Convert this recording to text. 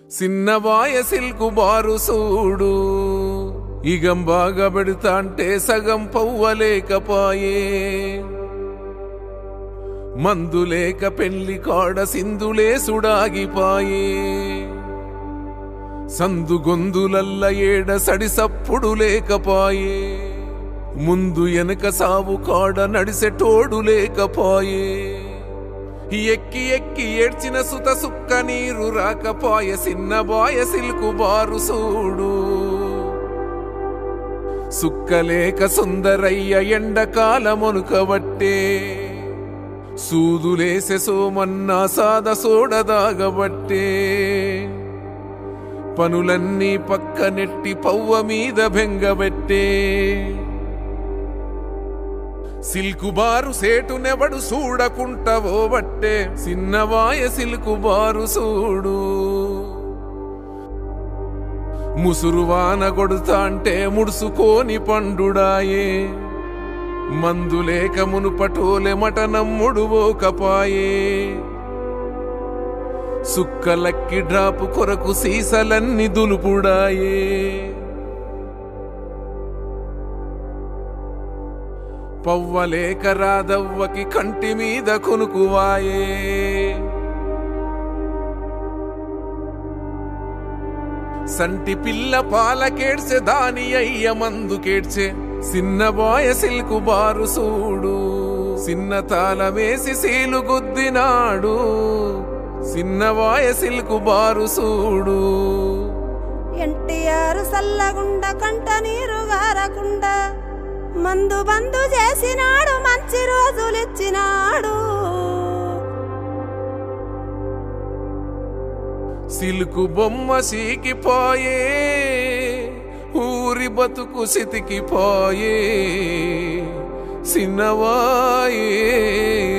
సిన్నవాయ silk బారు సూడు ఇగం బాగా పెడతాంటే సగం పవ్వలేకపాయే మందులేక పెళ్లి కాడ సింధులే సుడాగిపాయే సందు గొందులల్ల ఏడ సడి సప్పుడు లేకపాయే ముందు వెనక సావు కాడ నడిసెటోడు లేకపాయే ఎక్కి ఎక్కి ఏడ్చిన సుత సుక్క నీరు రాకపాయ సిన్న బాయ సిల్కు బారు సూడు సుక్కలేక సుందరయ్య ఎండకాలమొనుకబట్టే సూదులేసె సోమన్నా సాద సోడదాగబట్టే పనులన్నీ పక్కనెట్టి పవ్వ మీద బెంగబెట్టే సిల్కు బారు సేటునెవడు చూడకుంటవో బట్టే సిన్నవాయ సిల్కు బారు సూడు ముసురువాన కొడుతాంటే ముడుసుకోని పండుడాయే మందులేక మునుపటోలె మట నమ్ముడు ఓకపాయే సుక్కలక్కి డ్రాపు కొరకు సీసలన్నీ దులుపుడాయే పవ్వలేక రాదవ్వకి కంటి మీద కొనుకువాయే సంటి పిల్ల పాలకేడ్చే దాని అయ్య మందు కేడ్చే సిన్న బాయ సిల్కు బారు సూడు సిన్న తాళమేసి సీలు గుద్దినాడు సిన్న బాయ సిల్కు బారు సూడు ఎన్టీఆర్ సల్లగుండ కంట నీరు గారకుండ మందు బందు చేసినాడు మంచి రోజులిచ్చినాడు సిలుకు బొమ్మ సీకిపోయే ఊరి బతుకు సితికిపోయే సిన్నవాయే